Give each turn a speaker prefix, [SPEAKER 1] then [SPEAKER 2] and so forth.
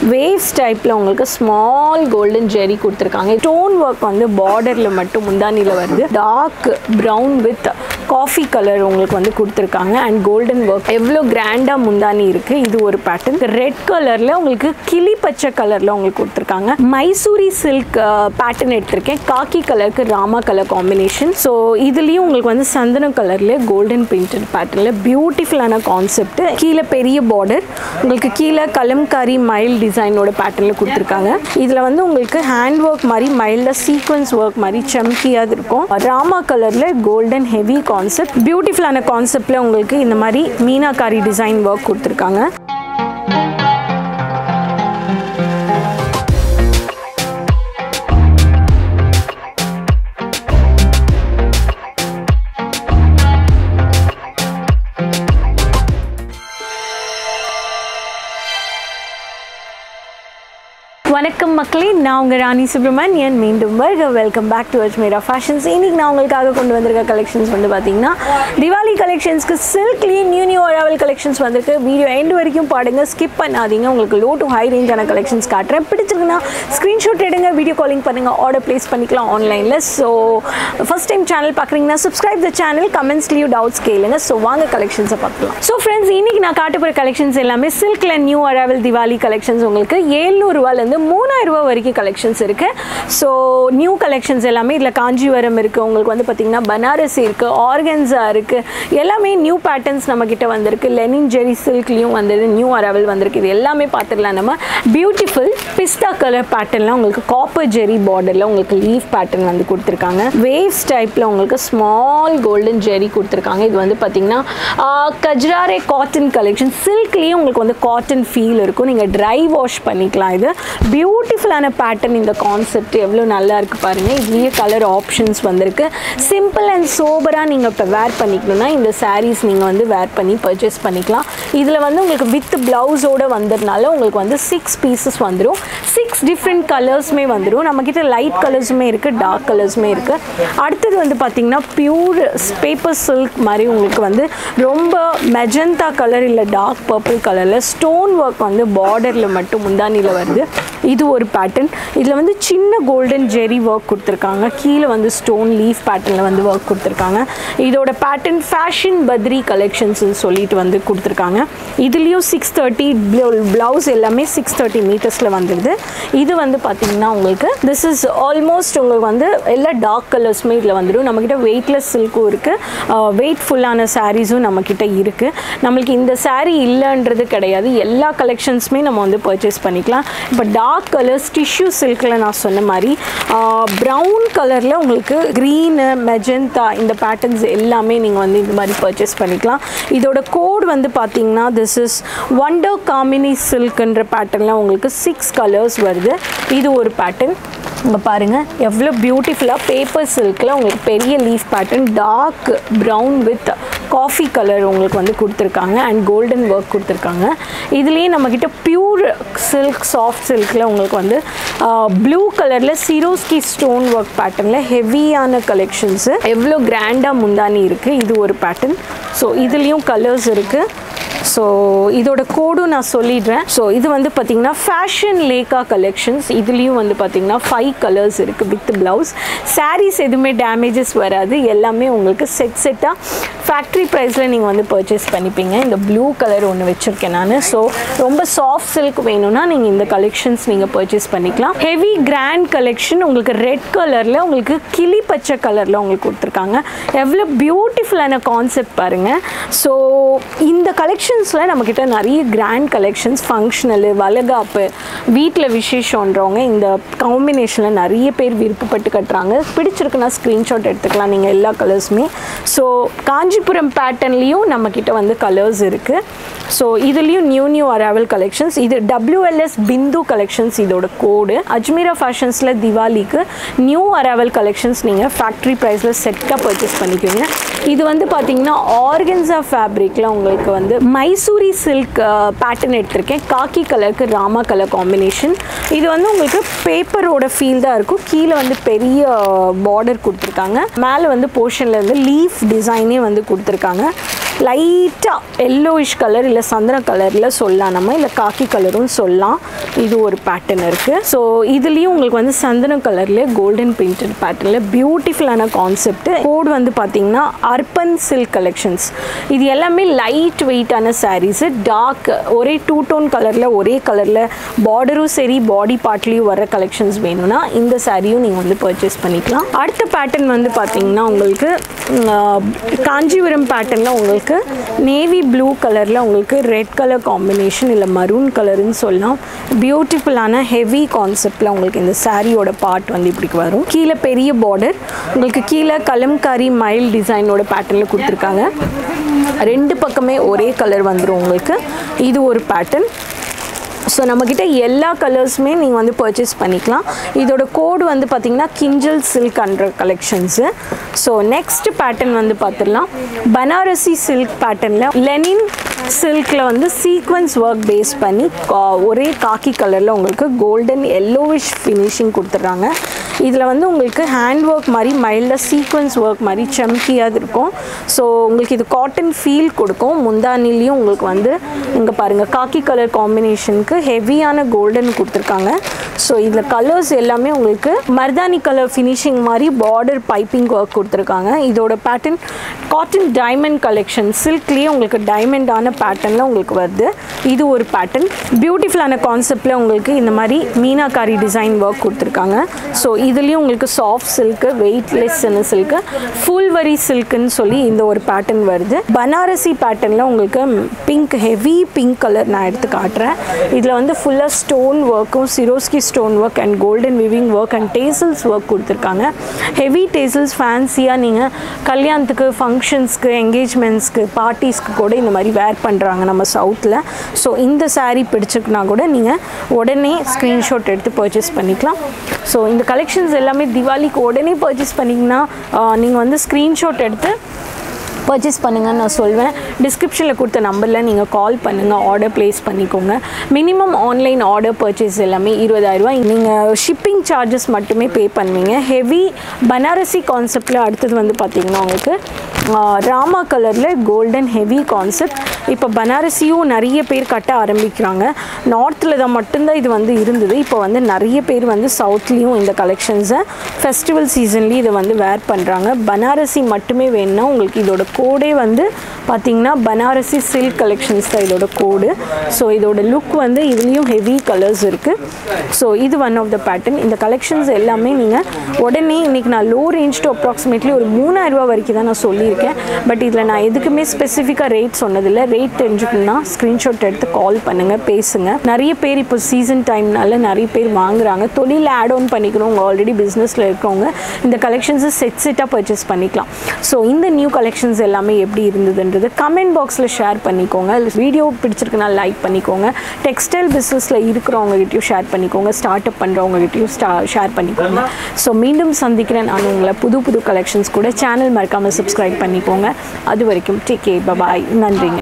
[SPEAKER 1] waves டைப்பில் உங்களுக்கு small golden ஜெரி கொடுத்துருக்காங்க ஸ்டோன் ஒர்க் வந்து பார்டரில் மட்டும் முந்தானியில் வருது dark brown with coffee colour உங்களுக்கு வந்து கொடுத்துருக்காங்க அண்ட் கோல்டன் ஒர்க் எவ்வளோ கிராண்டாக முந்தானி இருக்குது இது ஒரு பேட்டர்ன் ரெட் கலரில் உங்களுக்கு கிளி பச்சை கலரில் உங்களுக்கு கொடுத்துருக்காங்க மைசூரி சில்க் பேட்டர்ன் எடுத்திருக்கேன் காக்கி கலருக்கு ராமா கலர் காம்பினேஷன் ஸோ இதுலேயும் உங்களுக்கு வந்து சந்தனம் கலரில் கோல்டன் பெயிண்டட் பேட்டர்னில் பியூட்டிஃபுல்லான கான்செப்ட் கீழே பெரிய பார்டர் உங்களுக்கு கீழே கலம்காரி மைல் டிசைனோட பேட்டர்னில் கொடுத்துருக்காங்க இதில் வந்து உங்களுக்கு ஹேண்ட் ஒர்க் மாதிரி மைல்டாக சீக்வன்ஸ் ஒர்க் மாதிரி சம்கியாக இருக்கும் ராமா கலரில் கோல்டன் ஹெவி கான்செப்ட் பியூட்டிஃபுல்லான கான்செப்டில் உங்களுக்கு இந்த மாதிரி மீனாக்காரி டிசைன் ஒர்க் கொடுத்துருக்காங்க வணக்கம் மக்களே நான் உங்கள் ராணி சுப்ரமணியன் மீண்டும் வருக welcome back to Ajmera fashions இன்னைக்கு நான் உங்களுக்காக கொண்டு வந்திருக்க கலெக்ஷன்ஸ் வந்து பார்த்தீங்கன்னா திவாலி கலெக்ஷன்ஸ்க்கு சில்க்லேயே நியூ நியூ அராவல் கலெக்ஷன்ஸ் வந்திருக்கு வீடியோ எண்ட் வரைக்கும் பாடுங்க ஸ்கிப் பண்ணாதீங்க உங்களுக்கு லோ டு ஹை ரேஞ்சான கலெக்ஷன்ஸ் காட்டுறேன் பிடிச்சிருக்குன்னா ஸ்க்ரீன்ஷாட் எடுங்க வீடியோ காலிங் பண்ணுங்கள் ஆர்டர் ப்ளேஸ் பண்ணிக்கலாம் ஆன்லைனில் ஸோ ஃபஸ்ட் டைம் சேனல் பார்க்குறீங்கன்னா சப்ஸ்கிரைப் த சேனல் கமெண்ட்ஸ்லேயும் டவுட்ஸ் கேளுங்க ஸோ வாங்க கலெக்ஷன்ஸை பார்க்கலாம் ஸோ ஃப்ரெண்ட்ஸ் இன்னைக்கு நான் காட்ட போகிற கலெக்ஷன்ஸ் எல்லாமே சில்க்ல நியூ அராவல் திவாலி கலெக்ஷன்ஸ் உங்களுக்கு ஏழ்நூறுவாலேருந்து மூணாயிரம் ரூபாய் வரைக்கும் கலெக்ஷன்ஸ் இருக்குது ஸோ நியூ கலெக்ஷன்ஸ் எல்லாமே இதில் காஞ்சிவரம் இருக்குது உங்களுக்கு வந்து பார்த்திங்கன்னா பனாரசி இருக்குது ஆர்கன்ஸா இருக்குது எல்லாமே நியூ பேட்டர்ன்ஸ் நம்மக்கிட்ட வந்திருக்கு லெனின் ஜெரி சில்க்லேயும் வந்தது நியூ அராவல் வந்திருக்கு இது எல்லாமே பார்த்துடலாம் நம்ம பியூட்டிஃபுல் பிஸ்தா கலர் பேட்டர்னில் உங்களுக்கு காப்பர் ஜெரி பார்டரில் உங்களுக்கு லீஃப் பேட்டர்ன் வந்து கொடுத்துருக்காங்க வேவ்ஸ் டைப்பில் உங்களுக்கு ஸ்மால் கோல்டன் ஜெரி கொடுத்துருக்காங்க இது வந்து பார்த்திங்கன்னா கஜ்ராரே காட்டன் கலெக்ஷன் சில்க்லேயும் உங்களுக்கு வந்து காட்டன் ஃபீல் இருக்கும் நீங்கள் ட்ரை வாஷ் பண்ணிக்கலாம் இது பியூட்டிஃபுல்லான பேட்டர்ன் இந்த கான்செப்ட் எவ்வளோ நல்லா இருக்குது பாருங்கள் இதுலேயே கலர் ஆப்ஷன்ஸ் வந்திருக்கு சிம்பிள் அண்ட் சோபராக நீங்கள் இப்போ வேர் பண்ணிக்கணும்னா இந்த சாரீஸ் நீங்கள் வந்து வேர் பண்ணி பர்ச்சேஸ் பண்ணிக்கலாம் இதில் வந்து உங்களுக்கு வித் ப்ளவுஸோடு வந்ததுனால உங்களுக்கு வந்து சிக்ஸ் பீசஸ் வந்துடும் சிக்ஸ் டிஃப்ரெண்ட் கலர்ஸுமே வந்துடும் நம்மக்கிட்ட லைட் கலர்ஸுமே இருக்குது டார்க் கலர்ஸுமே இருக்குது அடுத்தது வந்து பார்த்திங்கன்னா பியூர் பேப்பர் சில்க் மாதிரி உங்களுக்கு வந்து ரொம்ப மெஜந்தா கலர் இல்லை டார்க் பர்பிள் கலரில் ஸ்டோன் ஒர்க் வந்து பார்டரில் மட்டும் முந்தானியில் வருது இது ஒரு பேட்டர்ன் இதில் வந்து சின்ன கோல்டன் ஜெரி ஒர்க் கொடுத்துருக்காங்க கீழே வந்து ஸ்டோன் லீஃப் பேட்டர்னில் வந்து ஒர்க் கொடுத்துருக்காங்க இதோட பேட்டர்ன் ஃபேஷன் பத்ரி கலெக்ஷன்ஸ்னு சொல்லிட்டு வந்து கொடுத்துருக்காங்க இதுலேயும் சிக்ஸ் தேர்ட்டி ப்ளவுஸ் எல்லாமே சிக்ஸ் தேர்ட்டி மீட்டர்ஸில் வந்துடுது இது வந்து பார்த்திங்கன்னா உங்களுக்கு திஸ் இஸ் ஆல்மோஸ்ட் உங்களுக்கு வந்து எல்லா டார்க் கலர்ஸுமே இதில் வந்துடும் நம்மக்கிட்ட வெயிட்லெஸ் சில்க்கும் இருக்குது வெயிட்ஃபுல்லான சாரீஸும் நம்மக்கிட்ட இருக்குது நம்மளுக்கு இந்த சாரீ இல்லைன்றது கிடையாது எல்லா கலெக்ஷன்ஸுமே நம்ம வந்து பர்ச்சேஸ் பண்ணிக்கலாம் இப்போ டார்க் கலர்ஸ் டிஷ்யூ சில்கில் நான் சொன்ன மாதிரி ப்ரௌன் கலரில் உங்களுக்கு க்ரீனு மெஜந்தா இந்த பேட்டர்ன்ஸ் எல்லாமே நீங்கள் வந்து இந்த மாதிரி பர்ச்சேஸ் பண்ணிக்கலாம் இதோட கோட் வந்து பார்த்தீங்கன்னா திஸ் இஸ் ஒண்டர் காமினி சில்க்ன்ற பேட்டர்னில் உங்களுக்கு சிக்ஸ் கலர்ஸ் வருது இது ஒரு பேட்டர்ன் இங்கே பாருங்கள் எவ்வளோ பியூட்டிஃபுல்லாக பேப்பர் சில்கில் உங்களுக்கு பெரிய leaf pattern dark brown with coffee colour உங்களுக்கு வந்து கொடுத்துருக்காங்க அண்ட் கோல்டன் ஒர்க் கொடுத்துருக்காங்க இதுலேயே நம்மக்கிட்ட பியூர் சில்க் சாஃப்ட் சில்கில் உங்களுக்கு வந்து ப்ளூ கலரில் சிரோஸ்கி ஸ்டோன் ஒர்க் பேட்டர்னில் ஹெவியான கலெக்ஷன்ஸு எவ்வளோ கிராண்டாக முந்தானி இருக்குது இது ஒரு பேட்டர்ன் ஸோ இதுலேயும் கலர்ஸ் இருக்குது ஸோ இதோட கோடும் நான் சொல்லிடுறேன் ஸோ இது வந்து பார்த்திங்கன்னா ஃபேஷன் லேக்கா கலெக்ஷன்ஸ் இதுலேயும் வந்து பார்த்திங்கன்னா ஃபைவ் கலர்ஸ் இருக்குது வித் ப்ளவுஸ் சாரீஸ் எதுவுமே டேமேஜஸ் வராது எல்லாமே உங்களுக்கு செட் செட்டாக ஃபேக்ட்ரி ப்ரைஸில் நீங்கள் வந்து பர்ச்சேஸ் பண்ணிப்பீங்க இந்த ப்ளூ கலர் ஒன்று வச்சுருக்கேன் நான் ஸோ ரொம்ப சாஃப்ட் சில்க் வேணும்னா நீங்கள் இந்த கலெக்ஷன்ஸ் நீங்கள் பர்ச்சேஸ் பண்ணிக்கலாம் ஹெவி கிராண்ட் கலெக்ஷன் உங்களுக்கு ரெட் கலரில் உங்களுக்கு கிளி பச்சை கலரில் உங்களுக்கு கொடுத்துருக்காங்க எவ்வளோ பியூட்டிஃபுல்லான கான்செப்ட் பாருங்கள் ஸோ இந்த கலெக்ஷன்ஸில் நம்மக்கிட்ட நிறைய கிராண்ட் கலெக்ஷன்ஸ் ஃபங்க்ஷனலு வளகாப்பு வீட்டில் விசேஷன்றவங்க இந்த காம்பினேஷனில் நிறைய பேர் விருப்பப்பட்டு கட்டுறாங்க பிடிச்சிருக்குன்னா ஸ்க்ரீன்ஷாட் எடுத்துக்கலாம் நீங்கள் எல்லா கலர்ஸுமே ஸோ காஞ்சிபுரம் பேட்டர்ன்லேயும் நம்மக்கிட்ட வந்து கலர்ஸ் இருக்குது ஸோ இதுலேயும் நியூ நியூ அராவல் கலெக்ஷன்ஸ் இது டபிள்யூஎல்எஸ் பிந்து கலெக்ஷன்ஸ் இதோட கோடு அஜ்மீரா ஃபேஷன்ஸில் திவாலிக்கு நியூ அராவல் கலெக்ஷன்ஸ் நீங்கள் ஃபேக்ட்ரி ப்ரைஸில் செட்டாக பர்ச்சேஸ் பண்ணிக்கோங்க இது வந்து பார்த்தீங்கன்னா ஆர்கன்ஸா ஃபேப்ரிக்கில் உங்களுக்கு வந்து மைசூரி சில்க் பேட்டர்ன் எடுத்திருக்கேன் காக்கி கலருக்கு ராமா கலர் காம்பினேஷன் இது வந்து உங்களுக்கு பேப்பரோட ஃபீல் தான் இருக்கும் கீழே வந்து பெரிய பார்டர் கொடுத்துருக்காங்க மேலே வந்து போர்ஷனில் வந்து லீஃப் டிசைனே வந்து கொடுத்துருக்காங்க லைட்டாக எல்லோயிஷ் கலர் இல்லை சந்திர கலரில் சொல்லலாம் நம்ம இல்லை காக்கி கலரும் சொல்லலாம் இது ஒரு பேட்டர்ன் இருக்குது ஸோ இதுலேயும் உங்களுக்கு வந்து சந்தன கலரில் கோல்டன் பெயிண்டட் பேட்டர்னில் பியூட்டிஃபுல்லான கான்செப்ட் கோட் வந்து பார்த்தீங்கன்னா அர்பன் சில்க் கலெக்ஷன்ஸ் இது எல்லாமே லைட் வெயிட்டான சாரீஸு டார்க் ஒரே டூ டோன் கலரில் ஒரே கலரில் பார்டரும் சரி பாடி பார்ட்லேயும் வர கலெக்ஷன்ஸ் வேணும்னா இந்த சாரியும் நீங்கள் வந்து பர்ச்சேஸ் பண்ணிக்கலாம் அடுத்த பேட்டர்ன் வந்து பார்த்தீங்கன்னா உங்களுக்கு ம், காஞ்சிபுரம் பேட்டர்னில் உங்களுக்கு நேவி ப்ளூ கலரில் உங்களுக்கு ரெட் கலர் காம்பினேஷன் இல்லை மரூன் கலர்னு சொல்லலாம் பியூட்டிஃபுல்லான ஹெவி கான்செப்டில் உங்களுக்கு இந்த சாரியோட பார்ட் வந்து இப்படி வரும் கீழே பெரிய பார்டர் உங்களுக்கு கீழே கலம்காரி மயில் டிசைனோட பேட்டர்னில் கொடுத்துருக்காங்க ரெண்டு பக்கமே ஒரே கலர் வந்துடும் உங்களுக்கு இது ஒரு பேட்டர்ன் ஸோ நம்மக்கிட்ட எல்லா கலர்ஸுமே நீங்கள் வந்து பர்ச்சேஸ் பண்ணிக்கலாம் இதோட கோடு வந்து பார்த்திங்கன்னா கிஞ்சல் சில்க் அன்ற கலெக்ஷன்ஸு ஸோ நெக்ஸ்ட் பேட்டர்ன் வந்து பார்த்துடலாம் பனாரசி சில்க் பேட்டர்னில் லெனின் சில்கில் வந்து சீக்வன்ஸ் ஒர்க் பேஸ் பண்ணி கா- ஒரே காக்கி கலரில் உங்களுக்கு கோல்டன் எல்லோவிஷ் ஃபினிஷிங் கொடுத்துட்றாங்க இதில் வந்து உங்களுக்கு ஹேண்ட் ஒர்க் மாதிரி மைல்டாக சீக்வன்ஸ் ஒர்க் மாதிரி சம்கியாக இருக்கும் ஸோ உங்களுக்கு இது காட்டன் ஃபீல் கொடுக்கும் முந்தானிலையும் உங்களுக்கு வந்து இங்கே பாருங்கள் காக்கி கலர் காம்பினேஷனுக்கு ஹெவியான கோல்டன் கொடுத்துருக்காங்க ஸோ இதில் கலர்ஸ் எல்லாமே உங்களுக்கு மர்தானி கலர் ஃபினிஷிங் மாதிரி பார்டர் பைப்பிங் ஒர்க் கொடுத்துருக்காங்க இதோட பேட்டர்ன் காட்டன் டைமண்ட் கலெக்ஷன் சில்க்லேயே உங்களுக்கு டைமண்டான பேட்டர்னில் உங்களுக்கு வருது இது ஒரு பேட்டர்ன் பியூட்டிஃபுல்லான கான்செப்டில் உங்களுக்கு இந்த மாதிரி மீனாக்காரி டிசைன் ஒர்க் கொடுத்துருக்காங்க ஸோ இதுலேயும் உங்களுக்கு சாஃப்ட் சில்க்கு வெயிட்லெஸ்ன்னு சில்க்கு ஃபுல் வரி சில்க்குன்னு சொல்லி இந்த ஒரு பேட்டர்ன் வருது பனாரசி பேட்டர்னில் உங்களுக்கு பிங்க் ஹெவி பிங்க் கலர் நான் எடுத்து காட்டுறேன் இதில் வந்து ஃபுல்லாக ஸ்டோன் ஒர்க்கும் Swarovski stone work and golden weaving work and tassels work கொடுத்துருக்காங்க ஹெவி டேசல்ஸ் ஃபேன்சியாக நீங்கள் கல்யாணத்துக்கு ஃபங்க்ஷன்ஸ்க்கு என்கேஜ்மெண்ட்ஸ்க்கு பார்ட்டிஸ்க்கு கூட இந்த மாதிரி வேர் பண்ணுறாங்க நம்ம சவுத்தில் ஸோ இந்த saree பிடிச்சிருக்குனா கூட நீங்கள் உடனே ஸ்க்ரீன்ஷாட் எடுத்து பர்ச்சேஸ் பண்ணிக்கலாம் ஸோ இந்த கலெக்ஷன்ஸ் எல்லாமே திவாலிக்கு உடனே பர்ச்சேஸ் பண்ணிங்கன்னா நீங்கள் வந்து ஸ்க்ரீன்ஷாட் எடுத்து பர்ச்சேஸ் பண்ணுங்கன்னு நான் சொல்வேன் டிஸ்கிரிப்ஷனில் கொடுத்த நம்பரில் நீங்கள் கால் பண்ணுங்கள் ஆர்டர் ப்ளேஸ் பண்ணிக்கோங்க மினிமம் ஆன்லைன் ஆர்டர் பர்ச்சேஸ் எல்லாமே இருபதாயிரரூபா நீங்கள் ஷிப்பிங் சார்ஜஸ் மட்டுமே பே பண்ணுவீங்க ஹெவி பனாரசி கான்செப்டில் அடுத்தது வந்து பார்த்திங்கன்னா உங்களுக்கு ஆஹ், ராமா கலரில் கோல்டன் ஹெவி கான்செப்ட் இப்போ பனாரசியும் நிறைய பேர் கட்ட ஆரம்பிக்கிறாங்க நார்த்தில் தான் மட்டும்தான் இது வந்து இருந்தது இப்போ வந்து நிறைய பேர் வந்து சவுத்லேயும் இந்த கலெக்ஷன்ஸை ஃபெஸ்டிவல் சீசன்லேயும் இதை வந்து வேர் பண்ணுறாங்க பனாரசி மட்டுமே வேணும்னா உங்களுக்கு இதோட கோடே வந்து பார்த்தீங்கன்னா பனாரசி சில்க் கலெக்ஷன்ஸ் தான் இதோட கோடு ஸோ இதோட லுக் வந்து இதுலேயும் ஹெவி கலர்ஸ் இருக்குது ஸோ இது ஒன் ஆஃப் த பேட்டர்ன் இந்த கலெக்ஷன்ஸ் எல்லாமே நீங்கள் உடனே இன்றைக்கி நான் லோ ரேஞ்ச் டு அப்ராக்சிமேட்லி ஒரு மூணாயிரம் ரூபாய் வரைக்கும் தான் நான் சொல்லியிருக்கேன் பட் இதில் நான் எதுக்குமே ஸ்பெசிஃபிக்காக ரேட் சொன்னதில்லை ரேட் தெரிஞ்சுக்கணும்னா ஸ்க்ரீன்ஷாட் எடுத்து கால் பண்ணுங்கள் பேசுங்க நிறைய பேர் இப்போ சீசன் டைம்னால நிறைய பேர் வாங்குறாங்க தொழில் ஆட் ஆன் பண்ணிக்கிறவங்க ஆல்ரெடி பிஸ்னஸில் இருக்கிறவங்க இந்த கலெக்ஷன்ஸை செட் செட்டாக பர்ச்சேஸ் பண்ணிக்கலாம் ஸோ இந்த நியூ கலெக்ஷன்ஸ் எல்லாமே எப்படி இருந்ததுன்றது கமெண்ட் பாக்ஸில் ஷேர் பண்ணிக்கோங்க வீடியோ பிடிச்சிருக்குன்னா லைக் பண்ணிக்கோங்க டெக்ஸ்டைல் பிஸ்னஸில் இருக்கிறவங்ககிட்டயும் ஷேர் பண்ணிக்கோங்க ஸ்டார்ட் அப் பண்ணுறவங்ககிட்டயும் ஸ்டா ஷேர் பண்ணிக்கோங்க ஸோ மீண்டும் சந்திக்கிறேன் நான் உங்களை புது புது கலெக்ஷன்ஸ் கூட சேனல் மறக்காமல் சப்ஸ்கிரைப் பண்ணிக்கோங்க அது வரைக்கும் டேக் கே பபாய் நன்றிங்க